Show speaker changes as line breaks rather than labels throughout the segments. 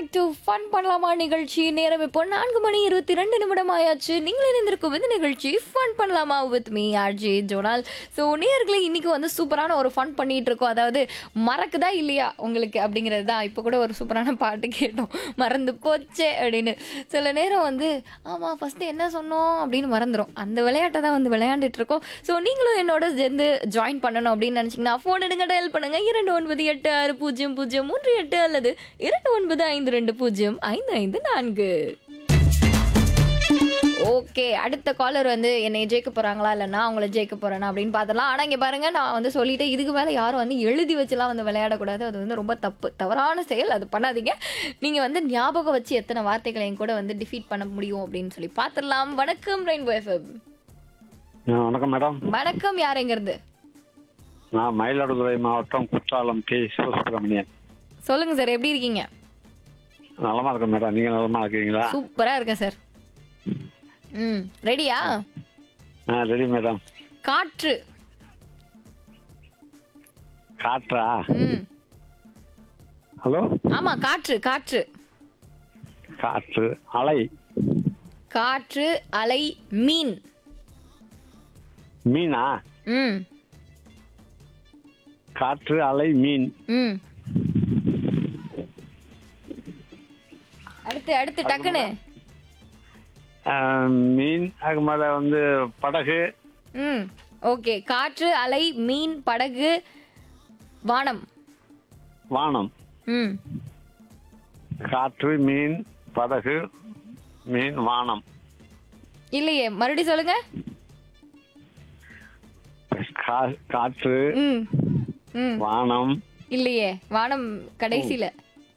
back to fun பண்ணலாமா நிகழ்ச்சி நேரம் இப்போ நான்கு மணி இருபத்தி ரெண்டு நிமிடம் ஆயாச்சு நீங்கள் இணைந்திருக்கும் இந்த நிகழ்ச்சி ஃபன் பண்ணலாமா with me RJ Jonal so நேர்களே இன்னைக்கு வந்து சூப்பரான ஒரு ஃபன் பண்ணிட்டு இருக்கோம் அதாவது மறக்குதா இல்லையா உங்களுக்கு அப்படிங்கிறது தான் இப்போ கூட ஒரு சூப்பரான பாட்டு கேட்டோம் மறந்து போச்சே அப்படின்னு சில நேரம் வந்து ஆமாம் ஃபஸ்ட்டு என்ன சொன்னோம் அப்படின்னு மறந்துடும் அந்த விளையாட்டை தான் வந்து விளையாண்டுட்டு இருக்கோம் ஸோ நீங்களும் என்னோட சேர்ந்து ஜாயின் பண்ணணும் அப்படின்னு நினச்சிங்கன்னா ஃபோன் எடுங்க டயல் பண்ணுங்க இரண்டு ஒன்பது எட்டு ஆறு பூஜ்ஜியம் பூஜ்ஜியம் மூன்று எட்டு அல்லது இரண்டு ஒன்பது ஐந்து ரெண்டு பூஜ்ஜியம் ஐந்து ஐந்து நான்கு ஓகே அடுத்த காலர் வந்து என்னை ஜெயிக்க போறாங்களா இல்லை நான் அவங்கள ஜெயிக்க போறேனா அப்படின்னு பார்த்தலாம் ஆனால் இங்கே பாருங்க நான் வந்து சொல்லிட்டேன் இதுக்கு மேலே யாரும் வந்து எழுதி வச்சுலாம் வந்து விளையாடக்கூடாது அது வந்து ரொம்ப தப்பு தவறான செயல் அது பண்ணாதீங்க நீங்கள் வந்து ஞாபகம் வச்சு எத்தனை வார்த்தைகளை என் கூட வந்து டிஃபீட் பண்ண முடியும் அப்படின்னு சொல்லி பார்த்துடலாம் வணக்கம் ரெயின்போ எஃப்எம்
ஆ, வணக்கம் மேடம்
வணக்கம் யாருங்கிறது
நான் மயிலாடுதுறை மாவட்டம் குற்றாலம் கே சிவசுப்பிரமணியன்
சொல்லுங்க சார் எப்படி இருக்கீங்க
நலமா இருக்கேன் மேடம் நீங்க நலமா இருக்கீங்களா
சூப்பரா இருக்கேன் சார் ம் ரெடியா
ஆ ரெடி மேடம்
காற்று
காற்றா
ம்
ஹலோ
ஆமா காற்று காற்று
காற்று அலை
காற்று அலை மீன்
மீனா
ம்
காற்று அலை மீன்
ம் அடுத்து அடுத்து டக்குன்னு
ஆ, மீன் அதுக்கு மேலே வந்து படகு
ம் ஓகே காற்று அலை மீன் படகு வானம்
வானம்
ம்
காற்று மீன் படகு மீன் வானம்
இல்லையே மறுபடியும் சொல்லுங்க
கா- காற்று
ம் ம்
வானம்
இல்லையே வானம் கடைசியில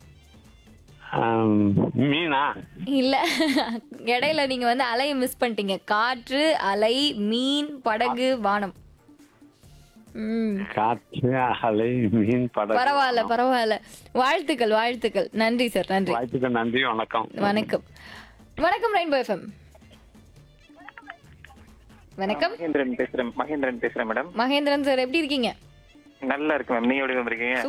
ஆம், மீனா
இல்ல இடையில நீங்க வந்து அலையை மிஸ் பண்ணிட்டீங்க காற்று அலை மீன் படகு வானம் ம்
காற்று அலை மீன் படகு
பரவாயில்ல பரவாயில்ல வாழ்த்துக்கள் வாழ்த்துக்கள் நன்றி சார் நன்றி
வாய்ப்புக்கு நன்றி வணக்கம்
வணக்கம் வணக்கம் ரெயின்போ எஃப்எம் வணக்கம்
மகேந்திரன் பேசுறேன் மகேந்திரன் பேசுறேன் மேடம்
மகேந்திரன் சார் எப்படி இருக்கீங்க
நல்லா இருக்கு மேம் நீங்க எப்படி மேம் இருக்கீங்க